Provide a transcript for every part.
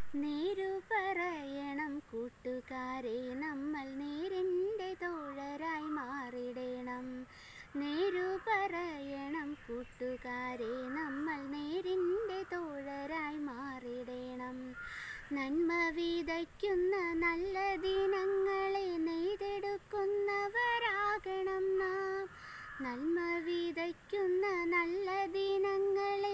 നേരു പറയണം കൂട്ടുകാരെ നമ്മൾ നേരിൻ്റെ തോഴരായി മാറിടണം നേരു പറയണം കൂട്ടുകാരെ നമ്മൾ നേരിൻ്റെ തോഴരായി മാറിടണം നന്മ വിതയ്ക്കുന്ന നല്ല ദിനങ്ങളെ നെയ്തെടുക്കുന്നവരാകണം നാം നന്മ വിതയ്ക്കുന്ന നല്ല ദിനങ്ങളെ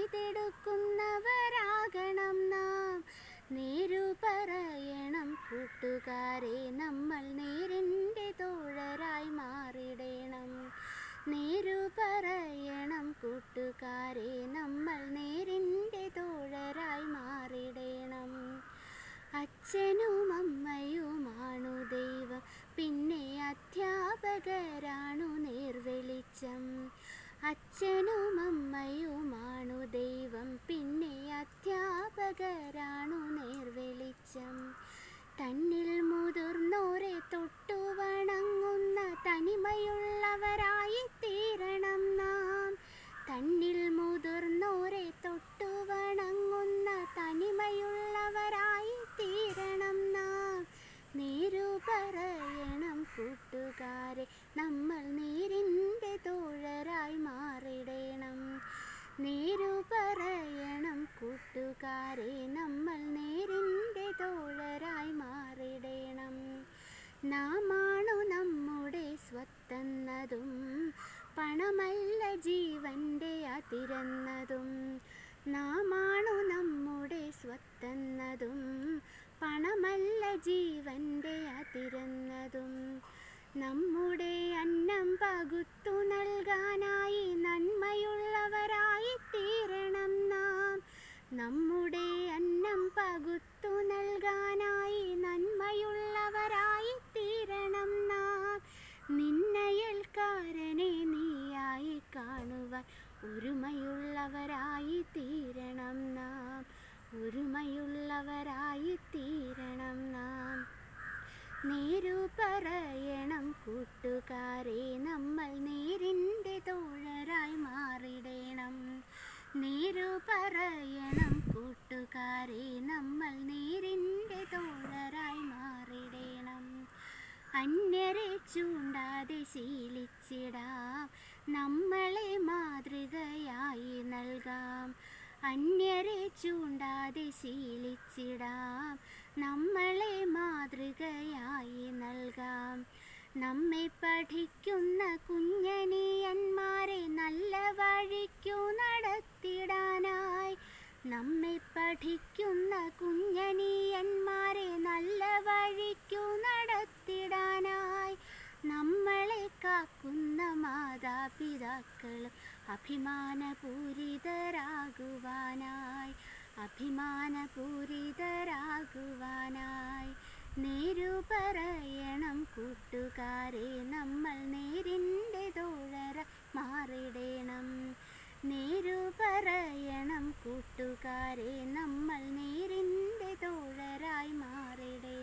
നെയ്തെടുക്കുന്നവരാകണം നാം നേരു പറയണം കൂട്ടുകാരെ നമ്മൾ നേരിൻ്റെ തോഴരായി മാറിടണം നേരു പറയണം കൂട്ടുകാരെ നമ്മൾ നേരിൻ്റെ തോഴരായി മാറിടണം അച്ഛനും അമ്മയുമാണു ദൈവം പിന്നെ അധ്യാപകരാണു നേർവെളിച്ചം അച്ഛനും അമ്മയുമാണു ദൈവം പിന്നെ അധ്യാപകരാണു നേർവെളിച്ചം തന്നിൽ മുതിർന്നോരെ തൊട്ടു വണങ്ങുന്ന തനിമയുള്ളവരായി തീരണം നാം തന്നിൽ മുതിർന്നോരെ തൊട്ടു വണങ്ങുന്ന തനിമയുള്ളവരായി തീരണം നാം നേരു പറയണം കൂട്ടുകാരെ നമ്മൾ നേരിൻ്റെ തോഴരായി മാറിടണം നേരു പറയണം കൂട്ടുകാരെ നമ്മൾ നേരിൻ്റെ തോഴരായി മാറിടണം നാമാണു നമ്മുടെ സ്വത്തെന്നതും പണമല്ല ജീവൻ്റെ അതിരെന്നതും നാമാണു നമ്മുടെ സ്വത്തെന്നതും പണമല്ല ജീവൻ്റെ അതിരെന്നതും നമ്മുടെ അന്നം പകുത്തു നൽകാനായി നന്മയുള്ളവരായി തീരണം നാം നമ്മുടെ അന്നം പകുത്തു നൽകാനായി നന്മയുള്ളവരായി തീരണം നാം നിന്നയൽക്കാരനെ നീയായി കാണുവാൻ ഒരുമയുള്ളവരായി തീരണം നാം ഒരുമയുള്ളവരായി തീരണം നാം നേരു പറയണം കൂട്ടുകാരെ നമ്മൾ നേരിൻ്റെ തോഴരായി മാറിടണം നേരു പറയണം കൂട്ടുകാരെ നമ്മൾ നേരിൻ്റെ തോഴരായി മാറിടണം അന്യരെ ചൂണ്ടാതെ ശീലിച്ചിടാം നമ്മളെ മാതൃകയായി നൽകാം അന്യരെ ചൂണ്ടാതെ ശീലിച്ചിടാം നമ്മളെ മാതൃകയായി നൽകാം നമ്മെ പഠിക്കുന്ന കുഞ്ഞനിയന്മാരെ നല്ല വഴിക്കു നടത്തിടാനായി നമ്മെ പഠിക്കുന്ന കുഞ്ഞനിയന്മാരെ നല്ല വഴിക്കു നടത്തിടാനായി നമ്മളെ കാക്കുന്ന മാതാപിതാക്കളും അഭിമാനപൂരിതരാകുവാനായി അഭിമാനപൂരിതരാകുവാനായി നേരു പറയണം കൂട്ടുകാരെ നമ്മൾ നേരിൻ്റെ തോഴര മാറിടണം നേരു പറയണം കൂട്ടുകാരെ നമ്മൾ നേരിൻ്റെ തോഴരായി മാറിടണം